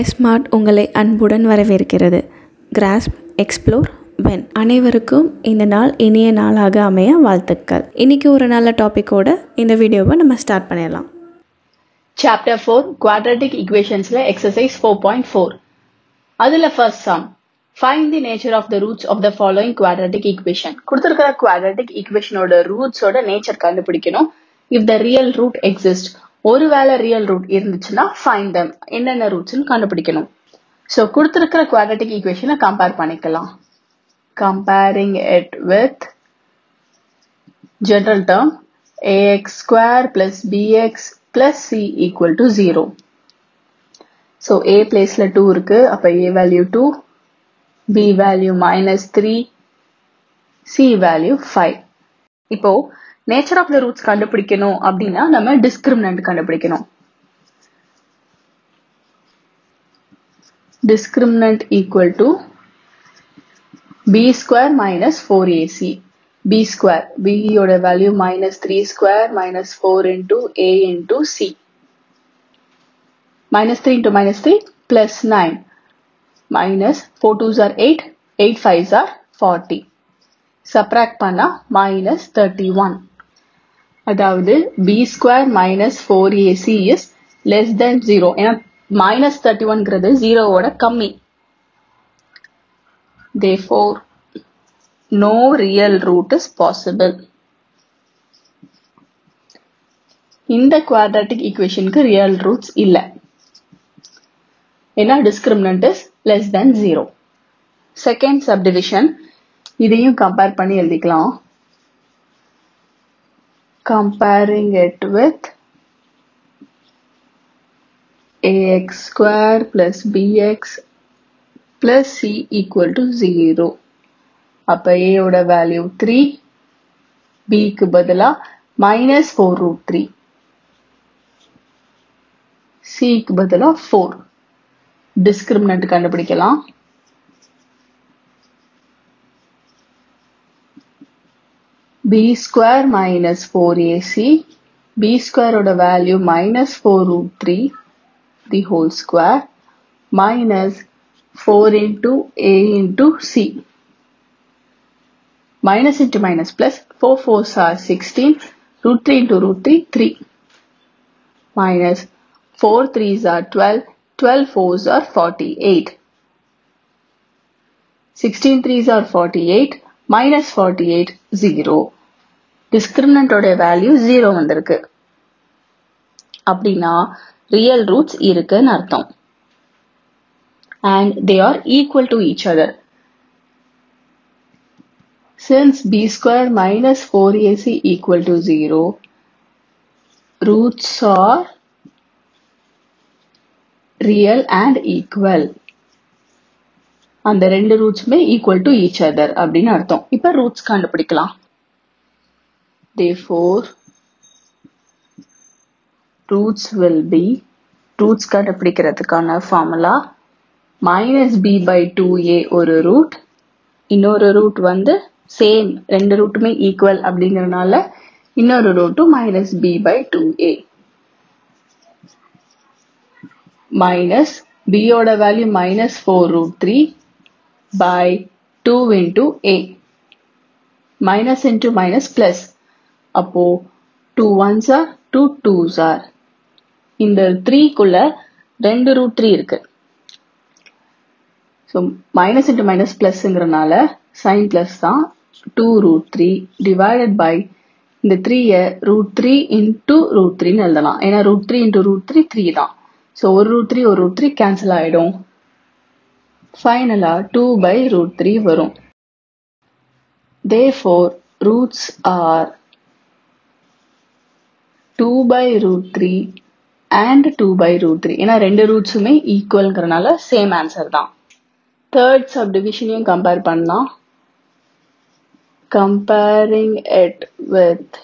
Smart உங்களை அன்புடன் வரவேற்கிறது கிராஸ்ப் எக்ஸ்ப்ளோர் வென் அனைவருக்கும் இந்த நாள் இனிய நாளாக அமைய வாழ்த்துக்கள் இன்னைக்கு ஒரு நல்ல டாப்பிக்கோட இந்த வீடியோவை நம்ம ஸ்டார்ட் பண்ணிடலாம் சாப்டர் ஃபோர் குவாட்ரட்டிக் ஈக்குவேஷன்ஸ்ல எக்ஸசைஸ் ஃபோர் பாயிண்ட் ஃபோர் அதுல first sum find the nature of the roots of the following quadratic equation கொடுத்துருக்கிற குவாட்ரட்டிக் ஈக்குவேஷனோட ரூட்ஸோட நேச்சர் கண்டுபிடிக்கணும் if the real root exist ஒருவேளை ரியல் ரூட் இருந்துச்சுன்னா ஃபைண்ட் தம் என்னென்ன ரூட்ஸ்னு கண்டுபிடிக்கணும் ஸோ கொடுத்துருக்கிற குவாட்ரட்டிக் ஈக்குவேஷனை கம்பேர் பண்ணிக்கலாம் comparing it with general term ax square plus bx plus c equal to 0. So a placeல 2 இருக்கு அப்ப a value 2, b value minus 3, c value 5. இப்போ நேச்சர் ஆஃப் த ரூட்ஸ் கண்டுபிடிக்கணும் அப்படின்னா நம்ம டிஸ்கிரிமினன்ட் கண்டுபிடிக்கணும் discriminant equal to b square minus 4ac b square b யோட value minus 3 square minus 4 into a into c minus 3 into minus 3 plus 9 minus 4 2s are 8 8 5s are 40 subtract பண்ணா minus 31 அதாவது b square minus 4ac is less than 0 ஏன்னா minus 31 ங்கிறது 0 ஓட கம்மி Therefore, no real root is possible. இந்த quadratic equationக்கு real roots இல்ல. ஏன்னா discriminant is less than 0. Second subdivision, இதையும் compare பண்ணி எழுதிக்கலாம். Comparing it with ax square plus bx plus c equal to 0. அப்ப a ஓட வேல்யூ 3 b க்கு பதிலா minus 4 root 3 c க்கு பதிலா 4 discriminant கண்டுபிடிக்கலாம் b square minus 4ac b square ஓட value minus 4 root 3 the whole square minus 4 into a into c. Minus into minus plus 4 4s are 16 root 3 into root 3 3 minus 4 3s are 12 12 4s are 48 16 3s are 48 minus 48 0 discriminant ஓட value 0 வந்திருக்கு அப்படின்னா real roots இருக்குன்னு அர்த்தம் and they are equal to each other. Since b square minus 4ac equal to 0, roots are real and equal. அந்த ரெண்டு ரூட்ஸுமே equal to each other அப்படின்னு அர்த்தம் இப்ப ரூட்ஸ் கண்டுபிடிக்கலாம் therefore roots will be roots கண்டுபிடிக்கிறதுக்கான formula minus B by two a ஒரு root இன்னொரு ரூட் வந்து சேம் ரெண்டு ரூட்டுமே ஈக்குவல் அப்படிங்கறதுனால இன்னொரு ரூட்டும் minus B by two A minus பியோட value minus four root three by two into a minus into minus plus அப்போ two ones are two twos are இந்த த்ரீக்குள்ள ரெண்டு ரூட் த்ரீ இருக்கு ஸோ மைனஸ் இன்ட்டு மைனஸ் ப்ளஸ்ங்கிறனால sign plus தான் two root three divided by இந்த த்ரீயை root three into root த்ரீன்னு எழுதலாம் ஏன்னா root three into root three three தான் ஸோ ஒரு ரூட் த்ரீ ஒரு ரூட் த்ரீ கேன்சல் ஆகிடும் ஃபைனலாக டூ பை ரூட் த்ரீ வரும் therefore roots are two by root three and two by root three ஏன்னா ரெண்டு ரூட்ஸுமே ஈக்குவல்ங்கிறனால சேம் ஆன்சர் தான் தேர்ட் சப்டிவிஷனையும் கம்பேர் பண்ணலாம் comparing it with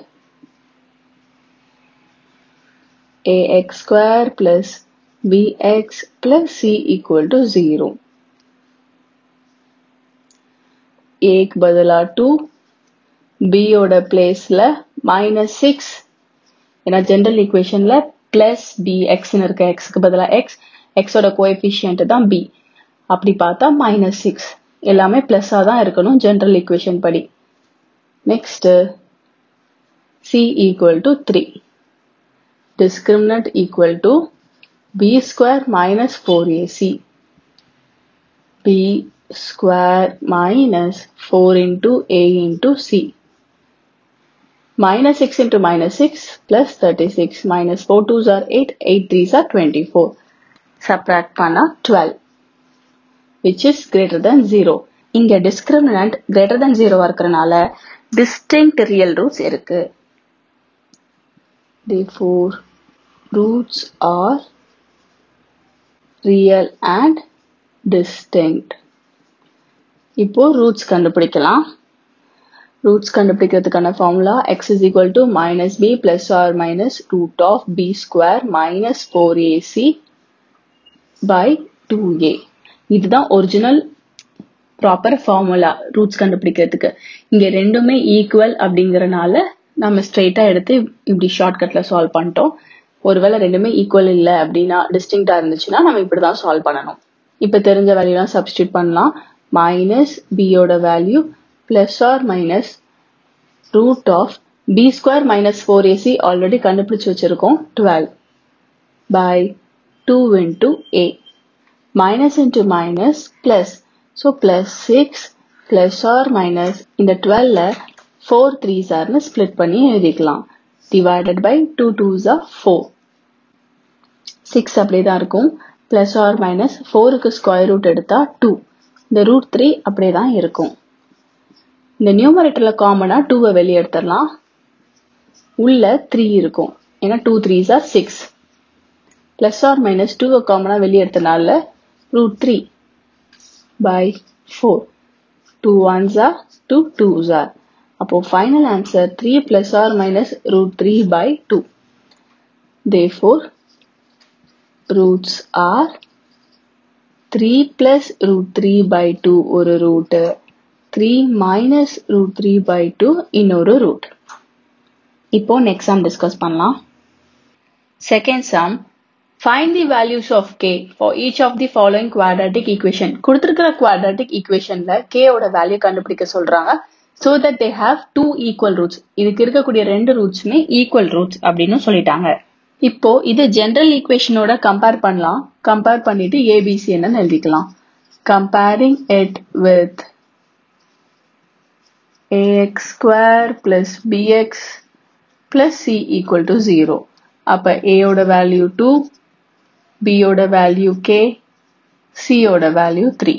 ax square plus bx plus c equal to 0 a க்கு பதிலா 2 b ஓட பிளேஸ்ல மைனஸ் சிக்ஸ் ஏன்னா ஜென்ரல் ஈக்குவேஷன்ல பிளஸ் bx னு இருக்க x க்கு பதிலா x எக்ஸோட கோஎஃபிஷியன்ட் தான் பி அப்படி பார்த்தா மைனஸ் சிக்ஸ் எல்லாமே பிளஸ்ஸாக தான் இருக்கணும் ஜென்ரல் ஈக்குவேஷன் படி next C equal to three discriminant equal to B square minus four AC B square minus four into A into C minus 6 into minus 6 plus 36 minus 4 2s are 8 8 3s are 24 subtract பண்ணா 12 which is greater than 0 இங்க discriminant greater than 0 இருக்கறனால distinct real roots இருக்கு therefore roots are real and distinct இப்போ roots கண்டுபிடிக்கலாம் roots கண்டுபிடிக்கிறதுக்கான formula X is equal to minus B plus or minus root of B square minus four AC by two A இதுதான் original proper formula roots கண்டுபிடிக்கிறதுக்கு இங்க ரெண்டுமே equal அப்படிங்கறனால நம்ம ஸ்ட்ரெயிட்டா எடுத்து இப்படி ஷார்ட்கட்ல சால்வ் பண்ணிட்டோம் ஒருவேளை ரெண்டுமே ஈக்குவல் இல்லை அப்படின்னா டிஸ்டிங்டா இருந்துச்சுன்னா நம்ம இப்படிதான் சால்வ் பண்ணணும் இப்ப தெரிஞ்ச வேல்யூலாம் சப்ஸ்டியூட் பண்ணலாம் மைனஸ் பியோட value plus or minus root of b square minus 4ac already கண்டுபிடிச்சு வச்சிருக்கோம் 12 by 2 into a minus into minus plus so plus 6 plus or minus இந்த 12ல 4 3s ஆர்னு split பண்ணி எழுதிக்கலாம் divided by 2 2s are 4 6 அப்படியே தான் இருக்கும் plus or minus 4க்கு square root எடுத்தா 2 இந்த root 3 அப்படியே தான் இருக்கும் இந்த நியூமரேட்டர்ல காமனா டூவை வெளியே எடுத்துடலாம் உள்ள த்ரீ இருக்கும் ஏன்னா two threes are six plus or minus டூவை காமனா வெளியே எடுத்தனால root three by four two ones are two twos are அப்போ final answer three plus or minus root three by two therefore roots are three plus root three by two ஒரு root 3 minus root 3 by 2 இன்னொரு root. இப்போ next sum discuss பண்ணலாம். Second sum, find the values of k for each of the following quadratic equation. கொடுத்திருக்கிற quadratic equationல k ஓட value கண்டுபிடிக்க சொல்றாங்க so that they have two equal roots. இதுக்கு இருக்கக்கூடிய ரெண்டு ரூட்ஸுமே equal roots அப்படின்னு சொல்லிட்டாங்க. இப்போ இது ஜெனரல் ஈக்குவேஷனோட கம்பேர் பண்ணலாம் கம்பேர் பண்ணிட்டு ஏபிசி என்னன்னு எழுதிக்கலாம் comparing it with ax square plus bx plus c equal to 0. அப்ப a ஓட value 2, b ஓட value k, c ஓட value 3.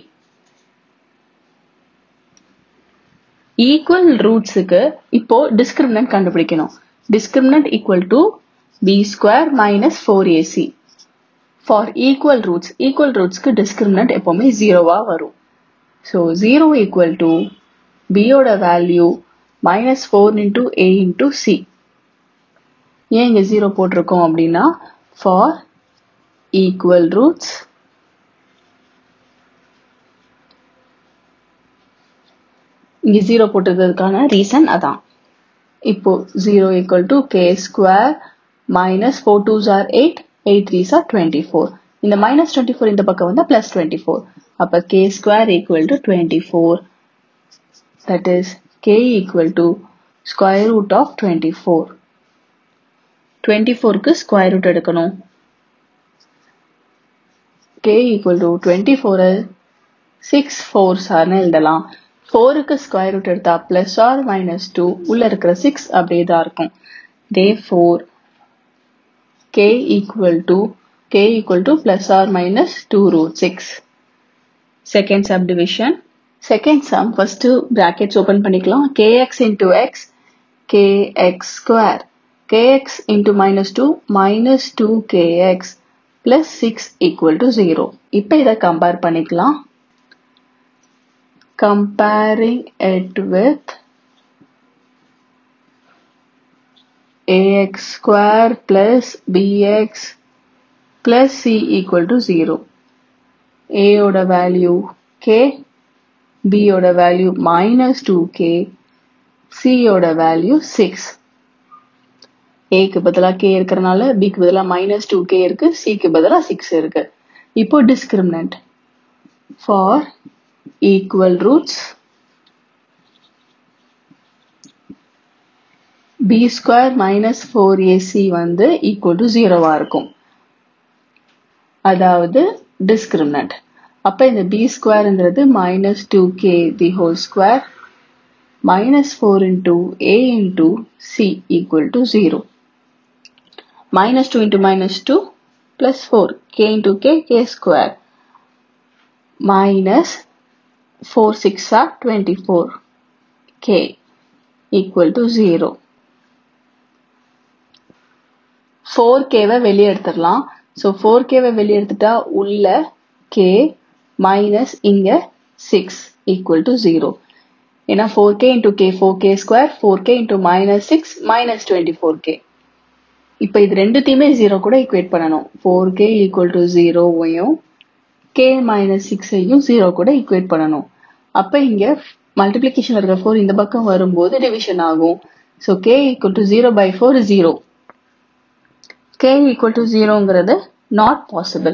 equal rootsக்கு இப்போ discriminant கண்டுபிடிக்கணும். discriminant equal to b square minus 4ac. For equal roots, equal rootsக்கு discriminant எப்பவுமே 0வா வரும். So 0 equal to b ஓட value minus four into A into C ஏன் இங்க zero போட்டிருக்கோம் அப்படின்னா ஃபார் ஈக்குவல் ரூட்ஸ் இங்க ஜீரோ போட்டிருக்கிறதுக்கான ரீசன் அதான் இப்போ zero equal to K square minus four twos are eight eight threes are twenty four இந்த மைனஸ் டுவெண்ட்டி ஃபோர் இந்த பக்கம் வந்தா பிளஸ் டுவெண்ட்டி ஃபோர் அப்ப K square equal to twenty four that is k equal to square root of 24. 24க்கு square root எடுக்கணும் k equal to 24 6 4 சார்னு எழுதலாம் 4க்கு square root எடுத்தா plus or minus 2 உள்ள இருக்கிற 6 அப்படியே தான் இருக்கும் therefore k equal to k equal to plus or minus 2 root 6 second subdivision second sum first brackets open பண்ணிக்கலாம் kx into x kx square kx into minus 2 minus 2 kx plus 6 equal to 0 இப்போ இதை compare பண்ணிக்கலாம் comparing it with ax square plus bx plus c equal to 0 a ஓட value k b ஓட value minus two K C ஓட value six ஏக்கு பதிலாக K இருக்கிறனால பிக்கு பதிலாக மைனஸ் டூ கே இருக்கு சிக்கு பதிலாக சிக்ஸ் இருக்கு இப்போ discriminant for equal roots b square minus 4ac வந்து equal to 0 இருக்கும் அதாவது discriminant அப்ப இந்த b squareங்கிறது minus 2k the whole square minus 4 into a into c equal to 0 minus 2 into minus 2 plus 4 k into k k square minus 4 6 are 24 k equal to 0 4kவை வெளியே எடுத்துடலாம் so 4kவை வெளியே எடுத்துட்டா உள்ள k minus இங்க 6 equal to 0 ஏன்னா 4k into K four K square four K into minus six minus twenty four K இப்போ இது ரெண்டுத்தையுமே ஜீரோ கூட ஈக்குவேட் பண்ணணும் ஃபோர் கே ஈக்குவல் டு ஜீரோவையும் கே மைனஸ் சிக்ஸையும் ஜீரோ கூட ஈக்குவேட் பண்ணணும் அப்போ இங்கே மல்டிப்ளிகேஷன் இருக்கிற ஃபோர் இந்த பக்கம் வரும்போது டிவிஷன் ஆகும் so K equal to zero by four zero K equal to ஜீரோங்கிறது நாட் பாசிபிள்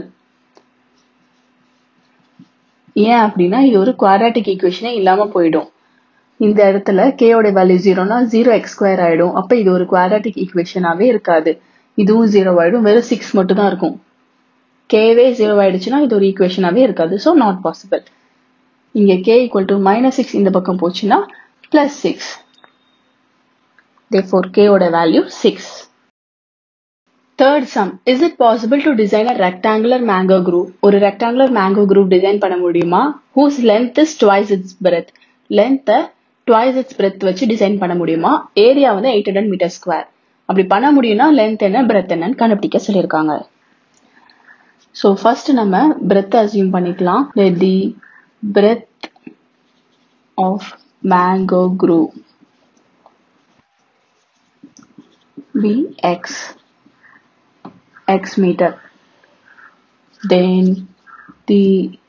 ஏன் அப்படின்னா இது ஒரு குவாட்ராட்டிக் ஈக்குவேஷனே இல்லாமல் போயிடும் இந்த இடத்துல கேயோட வேல்யூ ஜீரோனா ஜீரோ எக்ஸ் ஸ்கொயர் ஆயிடும் அப்ப இது ஒரு குவாட்ராட்டிக் ஈக்குவேஷனாவே இருக்காது இதுவும் ஜீரோ ஆயிடும் வெறும் சிக்ஸ் மட்டும் தான் இருக்கும் கேவே ஜீரோ ஆயிடுச்சுன்னா இது ஒரு ஈக்குவேஷனாவே இருக்காது ஸோ நாட் பாசிபிள் இங்க K equal to minus six இந்த பக்கம் போச்சுன்னா பிளஸ் சிக்ஸ் தேர்ஃபோர் கேயோட value six third sum is it possible to design a rectangular mango grove ஒரு ரெக்டாங்குலர் மேங்கோ குரூப் டிசைன் பண்ண முடியுமா whose length is twice its breadth லென்த்தை twice its breadth வச்சு design பண்ண முடியுமா ஏரியா வந்து eight hundred metre square அப்படி பண்ண முடியும்னா லென்த் என்ன பிரெத் என்னன்னு கண்டுபிடிக்க சொல்லியிருக்காங்க ஸோ ஃபர்ஸ்ட் நம்ம பிரெத் அசியூம் பண்ணிக்கலாம் the breadth of mango grove be X X metre then the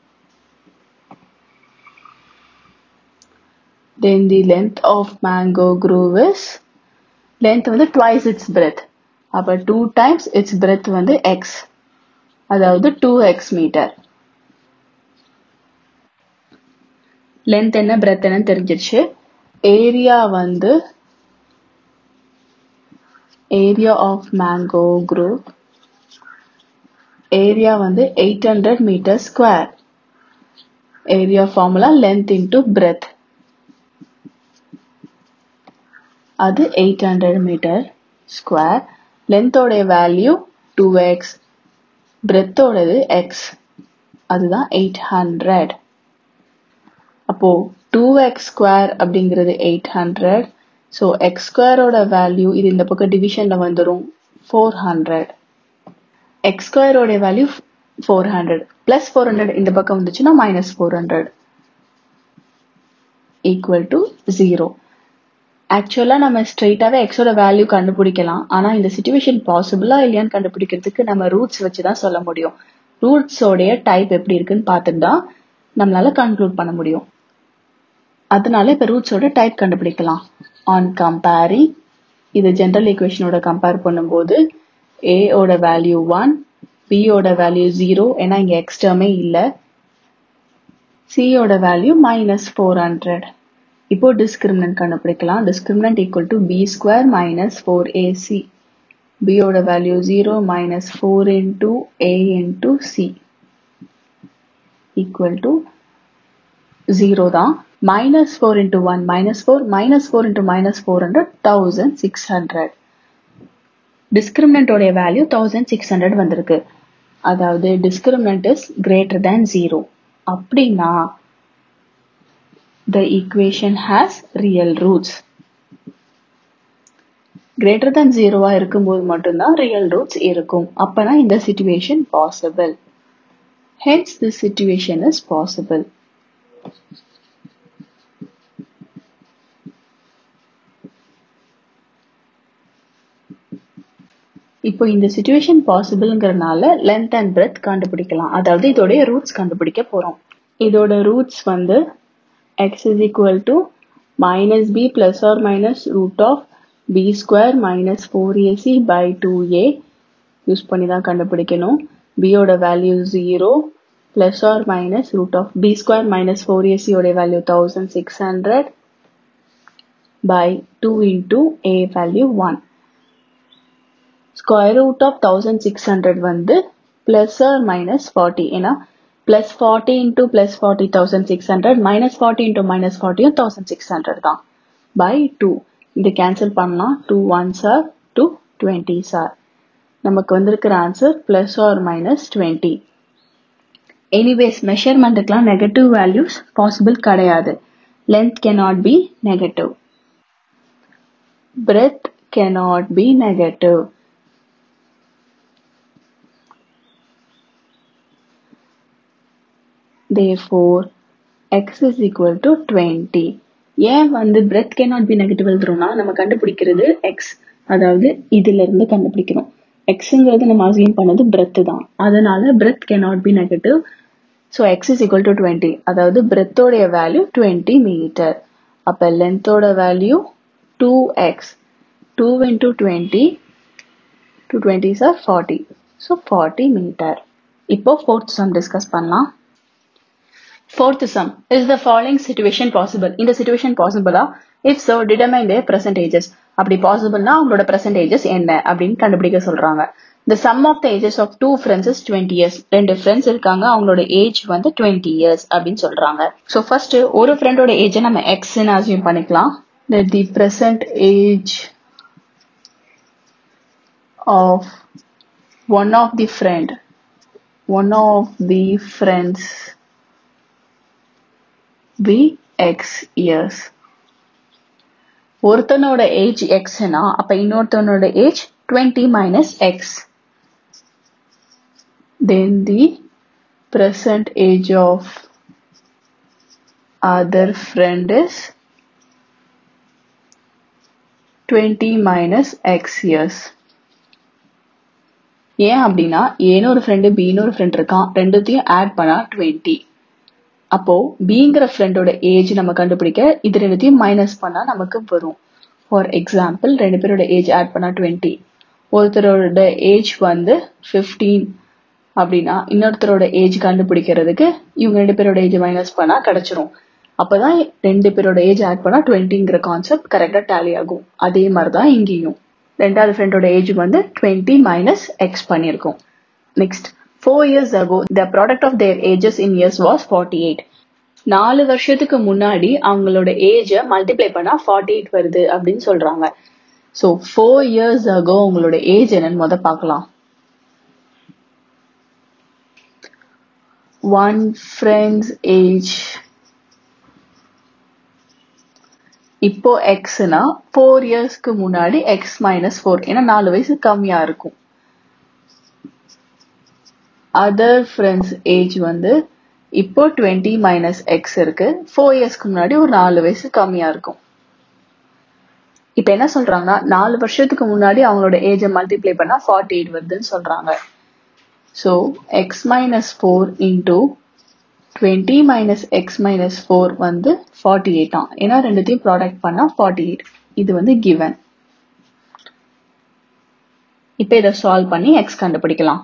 then the length of mango groove is length வந்து twice its breadth அப்ப 2 times its breadth வந்து x அதாவது 2x metre length என்ன breadth என்ன தெரிஞ்சிருச்சு area வந்து area of mango grove area வந்து eight hundred metre square area formula length into breadth அது எயிட் ஹண்ட்ரட் மீட்டர் ஸ்கொயர் லென்த்தோடைய வேல்யூ டூ எக்ஸ் பிரெத்தோடது எக்ஸ் அதுதான் எயிட் ஹண்ட்ரட் அப்போ டூ எக்ஸ் ஸ்கொயர் அப்படிங்கிறது எயிட் ஹண்ட்ரட் ஸோ எக்ஸ் ஸ்கொயரோட value இது இந்த பக்கம் டிவிஷன்ல வந்துடும் ஃபோர் ஹண்ட்ரட் எக்ஸ் ஸ்கொயரோட value four hundred plus four hundred இந்த பக்கம் வந்துச்சுன்னா minus four hundred equal to zero ஆக்சுவலாக நம்ம ஸ்ட்ரெயிட்டாகவே எக்ஸோட வேல்யூ கண்டுபிடிக்கலாம் ஆனால் இந்த சுச்சுவேஷன் பாசிபிளா இல்லையான்னு கண்டுபிடிக்கிறதுக்கு நம்ம ரூட்ஸ் வச்சு தான் சொல்ல முடியும் ரூட்ஸோடைய டைப் எப்படி இருக்குன்னு பார்த்துட்டு தான் நம்மளால கன்க்ளூட் பண்ண முடியும் அதனால இப்போ ரூட்ஸோட டைப் கண்டுபிடிக்கலாம் ஆன் கம்பேரிங் இது ஜென்ரல் ஈக்குவேஷனோட கம்பேர் பண்ணும்போது ஏயோட வேல்யூ ஒன் பியோட வேல்யூ ஜீரோ ஏன்னா இங்கே எக்ஸ் டேர்மே இல்லை சியோட வேல்யூ மைனஸ் ஃபோர் ஹண்ட்ரட் இப்போ டிஸ்கிரிமினன்ட் கண்டுபிடிக்கலாம் discriminant equal to B square minus four AC பியோட value zero minus four into A into C equal to zero தான் minus four into one minus four minus four into minus four hundred thousand six hundred டிஸ்கிரிமினன்டோடைய value thousand six hundred வந்திருக்கு அதாவது discriminant is greater than zero அப்படின்னா the equation has real roots. greater than 0 இருக்கும்போது மட்டும்தான் real roots இருக்கும் அப்பனா இந்த situation possible. Hence this situation is possible. இப்போ இந்த சுச்சுவேஷன் பாசிபிள்ங்கிறனால லென்த் அண்ட் பிரெத் கண்டுபிடிக்கலாம் அதாவது இதோடைய ரூட்ஸ் கண்டுபிடிக்க போறோம் இதோட ரூட்ஸ் வந்து x is equal to minus b plus or minus root of b square minus 4ac by 2a use பண்ணி தான் கண்டுபிடிக்கணும் பியோட value zero plus or minus root of B square minus four ஏசியோட value thousand six hundred by two into A value one square root of thousand six hundred வந்து plus or minus forty ஏன்னா plus forty into plus forty thousand six hundred minus forty into minus ஃபார்ட்டியும் thousand six hundred தான் by two இது cancel பண்ணலாம் two ones are two twenties sir நமக்கு வந்திருக்கிற answer plus or minus twenty anyways மெஷர்மெண்ட்டுக்கெலாம் negative values possible கிடையாது length cannot be negative breadth cannot be negative therefore x is equal to 20 ஏன் வந்து breadth cannot be negative எழுதுறோம்னா நம்ம கண்டுபிடிக்கிறது x அதாவது இதுல இருந்து கண்டுபிடிக்கிறோம் xங்கிறது நம்ம அசியூம் பண்ணது breadth தான் அதனால breadth cannot be negative so X is equal to twenty அதாவது பிரெத்தோடைய வேல்யூ டுவெண்ட்டி மீட்டர் அப்போ லென்த்தோட value two X two into twenty two twenties are forty so forty metre இப்போ ஃபோர்த் சம் டிஸ்கஸ் பண்ணலாம் Fourth sum. Is the following situation possible? இந்த situation possible-ஆ? If so, determine their percentages. அப்படி possible-னா அவங்களோட percentages என்ன அப்படின்னு கண்டுபிடிக்க சொல்றாங்க. The sum of the ages of two friends is 20 years. ரெண்டு friends இருக்காங்க அவங்களோட ஏஜ் வந்து 20 years அப்படின்னு சொல்றாங்க. So first ஒரு ஃப்ரெண்டோட ஏஜ் நம்ம X ன்னு assume பண்ணிக்கலாம். That the present age of one of the friend one of the friends be x years ஒருத்தனோட ஏஜ் எக்ஸ்னா அப்ப இன்னொருத்தனோட age twenty minus X then the present age of other friend is 20 minus x years ஏன் அப்படின்னா ஏன்னு ஒரு friend பின்னு ஒரு friend இருக்கான் ரெண்டுத்தையும் ஆட் பண்ணா டுவெண்ட்டி அப்போ பிங்கிற ஃப்ரெண்டோட ஏஜ் நம்ம கண்டுபிடிக்க இது ரெண்டுத்தையும் மைனஸ் பண்ணா நமக்கு வரும் ஃபார் எக்ஸாம்பிள் ரெண்டு பேரோட ஏஜ் ஆட் பண்ணா டுவெண்ட்டி ஒருத்தரோட ஏஜ் வந்து ஃபிஃப்டீன் அப்படின்னா இன்னொருத்தரோட ஏஜ் கண்டுபிடிக்கிறதுக்கு இவங்க ரெண்டு பேரோட ஏஜ் மைனஸ் பண்ணா கிடைச்சிரும் அப்பதான் ரெண்டு பேரோட ஏஜ் ஆட் பண்ணா டுவெண்ட்டிங்கிற கான்செப்ட் கரெக்டா டேலி ஆகும் அதே மாதிரி தான் இங்கேயும் ரெண்டாவது ஃப்ரெண்டோட ஏஜ் வந்து டுவெண்ட்டி மைனஸ் எக்ஸ் பண்ணியிருக்கோம் next four years ago the product of their ages in years was forty eight நாலு வருஷத்துக்கு முன்னாடி அவங்களோட ஏஜை மல்டிப்ளை பண்ணா ஃபார்ட்டி எயிட் வருது அப்படின்னு சொல்றாங்க ஸோ ஃபோர் இயர்ஸ் அகோ உங்களோட ஏஜ் என்னன்னு முத பார்க்கலாம் ஒன் ஃப்ரெண்ட்ஸ் ஏஜ் இப்போ எக்ஸ்னா ஃபோர் இயர்ஸ்க்கு முன்னாடி எக்ஸ் மைனஸ் ஃபோர் ஏன்னா நாலு வயசு கம்மியா இருக்கும் அதர் ஃப்ரெண்ட்ஸ் ஏஜ் வந்து இப்போ டுவெண்ட்டி மைனஸ் எக்ஸ் இருக்கு ஃபோர் இயர்ஸ்க்கு முன்னாடி ஒரு நாலு வயசு கம்மியா இருக்கும் இப்போ என்ன சொல்றாங்கன்னா நாலு வருஷத்துக்கு முன்னாடி அவங்களோட ஏஜை மல்டிப்ளை பண்ணா ஃபார்ட்டி எயிட் வருதுன்னு சொல்றாங்க so X minus four into twenty minus X minus four வந்து ஃபார்ட்டி எயிட் தான் ஏன்னா ரெண்டுத்தையும் ப்ராடக்ட் பண்ணா ஃபார்ட்டி எயிட் இது வந்து கிவன் இப்போ இதை சால்வ் பண்ணி எக்ஸ் கண்டுபிடிக்கலாம்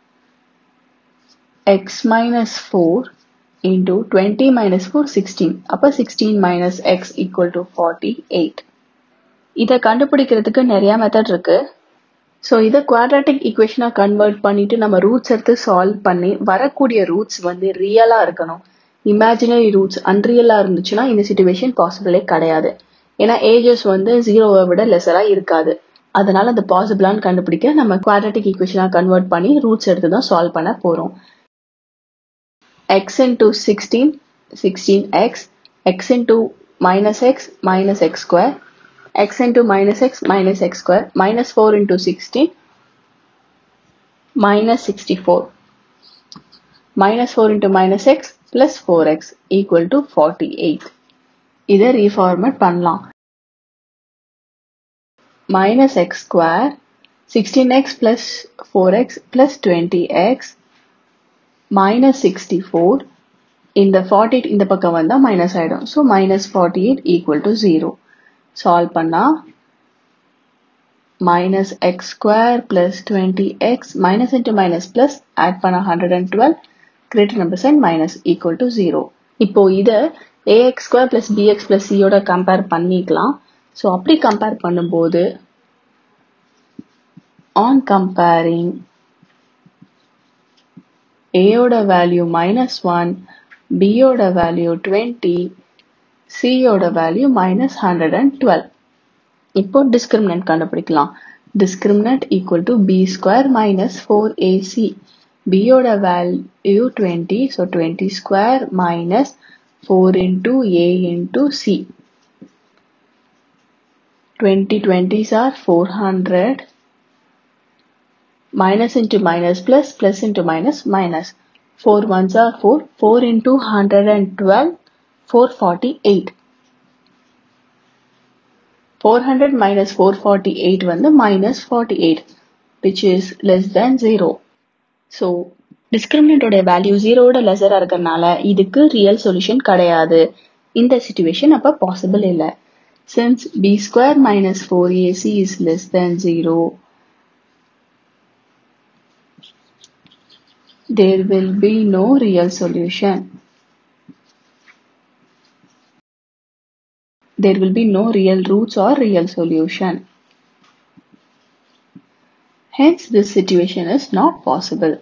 X minus four into twenty minus four sixteen அப்போ sixteen minus X equal to forty eight இதை கண்டுபிடிக்கிறதுக்கு நிறைய மெத்தட் இருக்கு ஸோ இதை குவாட்ராட்டிக் ஈக்குவேஷனாக கன்வெர்ட் பண்ணிட்டு நம்ம ரூட்ஸ் எடுத்து சால்வ் பண்ணி வரக்கூடிய ரூட்ஸ் வந்து ரியலாக இருக்கணும் இமேஜினரி ரூட்ஸ் அன்ரியலாக இருந்துச்சுன்னா இந்த சுச்சுவேஷன் பாசிபிளே கிடையாது ஏன்னா ஏஜஸ் வந்து ஜீரோவை விட லெஸராக இருக்காது அதனால அந்த பாசிபிளான்னு கண்டுபிடிக்க நம்ம குவாட்ராட்டிக் ஈக்குவேஷனாக கன்வெர்ட் பண்ணி ரூட்ஸ் எடுத்து தான் சால்வ் பண்ண போகிறோம் x into 16 16x x into minus x minus x square x into minus x minus x square minus 4 into 16 minus 64 minus 4 into minus x plus 4x equal to 48 இதை reformat பண்ணலாம் minus x square 16x plus 4x plus 20x minus 64 இந்த 48 இந்த பக்கம் வந்தா மைனஸ் ஆயிடும் so minus forty eight equal to zero solve பண்ணா minus x square plus 20x minus into minus plus add பண்ண 112 greater number sign minus equal to 0 இப்போ இத ax square plus bx plus c யோட கம்பேர் பண்ணிக்கலாம் so அப்படி compare பண்ணும்போது on comparing a யோட value minus one b யோட value twenty c யோட value minus hundred and twelve இப்போ டிஸ்கிரிமினன்ட் கண்டுபிடிக்கலாம் discriminant equal to B square minus four AC பியோட value twenty so twenty square minus four into A into C twenty twenties are four hundred minus into minus plus plus into minus minus 4 ones are 4 4 into 112 448 400 minus 448 வந்து minus 48 which is less than 0 so discriminant உடைய value ஜீரோட லெசரா இருக்கறனால இதுக்கு real solution கிடையாது இந்த situation அப்ப possible இல்ல since b square minus 4ac is less than 0 there will be no real solution. There will be no real roots or real solution. Hence, this situation is not possible.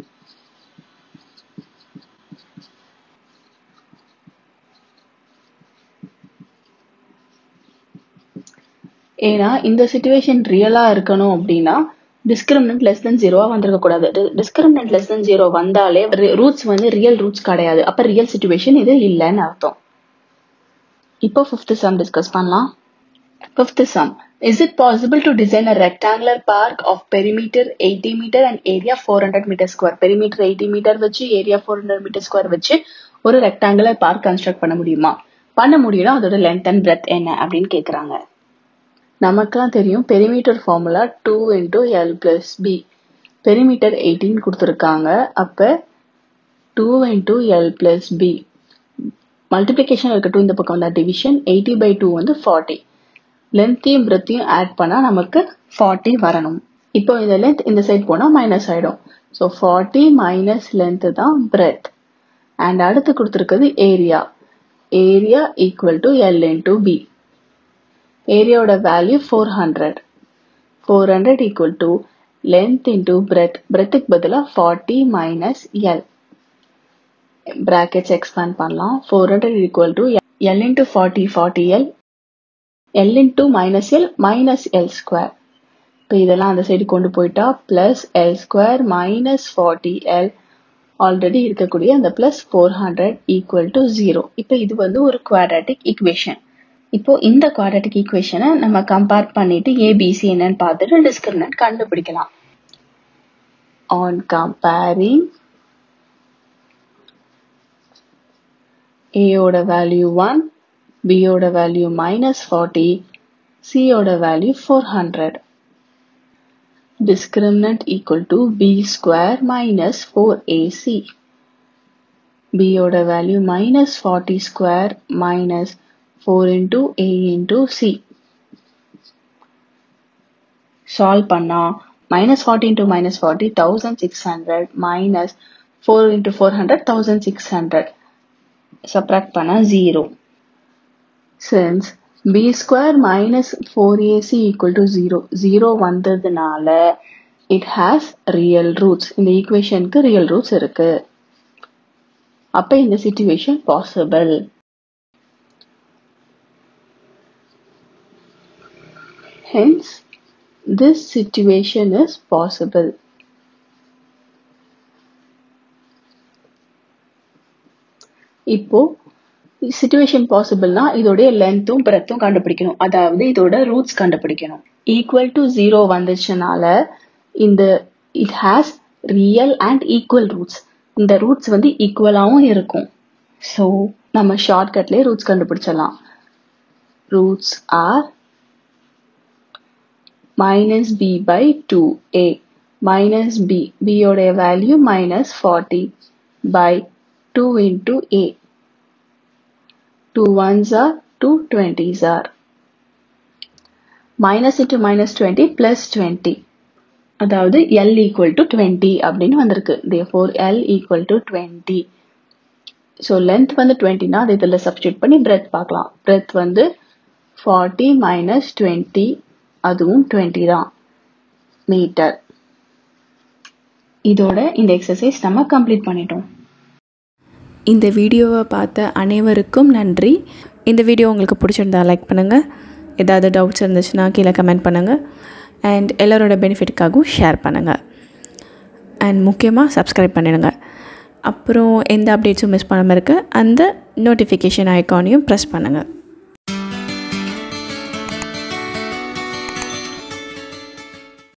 ஏன்னா இந்த situation ரியலா இருக்கணும் அப்படின்னா discriminant less தென் ஜீரோவா வந்திருக்க கூடாது discriminant less than zero வந்தாலே roots வந்து ரியல் ரூட்ஸ் கிடையாது அப்ப ரியல் சுச்சுவேஷன் இது இல்லைன்னு அர்த்தம் இப்போ ஃபிஃப்த் சம் டிஸ்கஸ் பண்ணலாம் fifth sum is it possible to design a rectangular park of perimeter eighty metre and area four hundred metre square perimeter eighty metre வச்சு area four hundred metre square வச்சு ஒரு rectangular park construct பண்ண முடியுமா பண்ண முடியும்னா அதோட length and breadth என்ன அப்படின்னு கேக்குறாங்க நமக்குலாம் தெரியும் perimeter formula two into L plus B perimeter eighteen கொடுத்துருக்காங்க அப்போ two into L plus B multiplication இருக்கட்டும் இந்த பக்கம் வந்தால் டிவிஷன் எயிட்டி பை டூ வந்து ஃபார்ட்டி லென்த்தையும் பிரெத்தையும் ஆட் பண்ணால் நமக்கு ஃபார்ட்டி வரணும் இப்போ இந்த லென்த் இந்த சைட் போனால் மைனஸ் ஆகிடும் ஸோ ஃபார்ட்டி மைனஸ் லென்த்து தான் பிரெத் அண்ட் அடுத்து கொடுத்துருக்குது area area equal to L into B ஏரியாவோட value four hundred four hundred equal to length into breadth பிரெத்துக்கு பதிலாக forty minus L brackets expand பண்ணலாம் 400 equal to L into 40 40L L into minus L minus L square இப்போ இதெல்லாம் அந்த side கொண்டு போயிட்டா plus L square minus forty L already இருக்கக்கூடிய அந்த plus four hundred equal to zero இப்போ இது வந்து ஒரு குவாட்ராட்டிக் ஈக்குவேஷன் இப்போ இந்த குவாட்ராட்டிக் ஈக்குவேஷனை நம்ம கம்பேர் பண்ணிட்டு ஏபிசி என்னன்னு பார்த்துட்டு டிஸ்கிரிமினன்ட் கண்டுபிடிக்கலாம் ஆன் கம்பேரிங் ஏயோட வேல்யூ ஒன் பியோட வேல்யூ மைனஸ் ஃபார்ட்டி சியோட value four hundred discriminant equal to b square minus 4ac b ஓட value minus 40 square minus 4 into a into c solve பண்ணா minus 40 into minus 40 1600 minus 4 into 400 1600 subtract பண்ணா 0 since b square minus 4ac equal to 0 0 வந்ததுனால it has real roots இந்த ஈக்குவேஷனுக்கு real roots இருக்கு அப்ப இந்த situation possible hence this situation is possible இப்போ situation பாசிபிள்னா இதோடைய லென்த்தும் பிரெத்தும் கண்டுபிடிக்கணும் அதாவது இதோட ரூட்ஸ் கண்டுபிடிக்கணும் ஈக்குவல் டு ஜீரோ வந்துச்சுனால இந்த it has real and equal roots இந்த ரூட்ஸ் வந்து ஈக்குவலாகவும் இருக்கும் ஸோ நம்ம ஷார்ட்கட்லேயே ரூட்ஸ் கண்டுபிடிச்சிடலாம் roots are minus B by two A minus B பியோடைய value minus forty by two into A two ones are two twenties are minus into minus twenty plus twenty அதாவது L equal to twenty அப்படின்னு வந்திருக்கு therefore L equal to twenty so length வந்து டுவெண்ட்டினா அது இதில் substitute பண்ணி breadth பார்க்கலாம் breath வந்து ஃபார்ட்டி மைனஸ் டுவெண்ட்டி அதுவும் டுவெண்ட்டி தான் மீட்டர் இதோட இந்த எக்ஸசைஸ் நம்ம கம்ப்ளீட் பண்ணிட்டோம் இந்த வீடியோவை பார்த்த அனைவருக்கும் நன்றி இந்த வீடியோ உங்களுக்கு பிடிச்சிருந்தா லைக் பண்ணுங்கள் ஏதாவது டவுட்ஸ் இருந்துச்சுன்னா கீழே கமெண்ட் பண்ணுங்கள் அண்ட் எல்லோரோட பெனிஃபிட்டுக்காகவும் ஷேர் பண்ணுங்கள் அண்ட் முக்கியமாக சப்ஸ்கிரைப் பண்ணிடுங்க அப்புறம் எந்த அப்டேட்ஸும் மிஸ் பண்ணாமல் இருக்க அந்த நோட்டிஃபிகேஷன் ஐக்கானையும் ப்ரெஸ் பண்ணுங்கள்